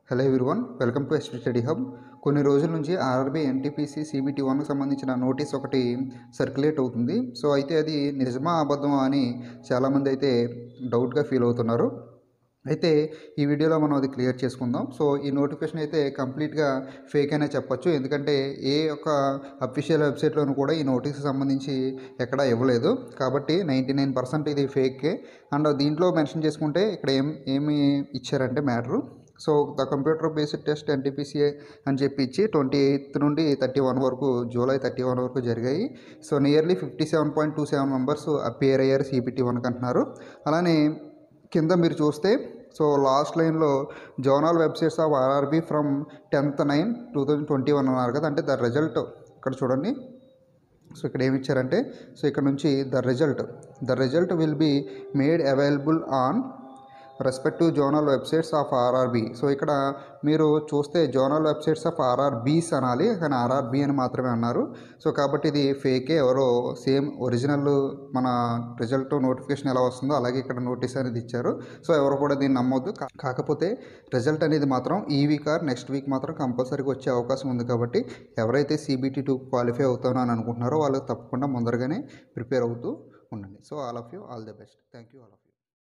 hello everyone welcome to SP study hub కొన్ని రోజుల నుంచి ఆర్ఆర్బీ ఎన్టీపీసీ సిబిటీ వన్కి సంబంధించిన నోటీస్ ఒకటి సర్క్యులేట్ అవుతుంది సో అయితే అది నిజమా అబద్ధమా అని చాలామంది అయితే డౌట్గా ఫీల్ అవుతున్నారు అయితే ఈ వీడియోలో మనం అది క్లియర్ చేసుకుందాం సో ఈ నోటిఫికేషన్ అయితే కంప్లీట్గా ఫేక్ అనే చెప్పొచ్చు ఎందుకంటే ఏ ఒక్క అఫీషియల్ వెబ్సైట్లోనూ కూడా ఈ నోటీస్కి సంబంధించి ఎక్కడా ఇవ్వలేదు కాబట్టి నైంటీ నైన్ పర్సెంట్ ఇది ఫేకే అండ్ దీంట్లో మెన్షన్ చేసుకుంటే ఇక్కడ ఏం ఏమి ఇచ్చారంటే matter so the computer based test ఎన్టీపీసీఏ అని చెప్పి ఇచ్చి ట్వంటీ ఎయిత్ నుండి థర్టీ వన్ వరకు జూలై థర్టీ వన్ వరకు జరిగాయి so nearly fifty seven point two seven members appear అయ్యారు సిపిటీ వన్కి అంటున్నారు అలానే కింద మీరు చూస్తే సో లాస్ట్ లైన్లో zonal websites of RRB from tenth nine two thousand twenty one అన్నారు కదా అంటే ద రిజల్ట్ ఇక్కడ చూడండి సో ఇక్కడ ఏమి ఇచ్చారంటే సో ఇక్కడ నుంచి the result the result will be made available on respective zonal websites of RRB so ఇక్కడ మీరు చూస్తే జోనల్ వెబ్సైట్స్ ఆఫ్ ఆర్ఆర్బీస్ అనాలి కానీ ఆర్ఆర్బి అని మాత్రమే అన్నారు సో కాబట్టి ఇది ఫేకే ఎవరో సేమ్ ఒరిజినల్ మన రిజల్ట్ నోటిఫికేషన్ ఎలా వస్తుందో అలాగే ఇక్కడ నోటీస్ అనేది ఇచ్చారు సో ఎవరు కూడా దీన్ని నమ్మొద్దు కా- కాకపోతే రిజల్ట్ అనేది మాత్రం ఈ వీక్ ఆర్ నెక్స్ట్ వీక్ మాత్రం కంపల్సరీగా వచ్చే అవకాశం ఉంది కాబట్టి ఎవరైతే సిబిటీ టూ క్వాలిఫై అవుతానో అని అనుకుంటున్నారో వాళ్ళు తప్పకుండా ముందరగానే ప్రిపేర్ అవుతూ ఉండండి so all of you all the best thank you all of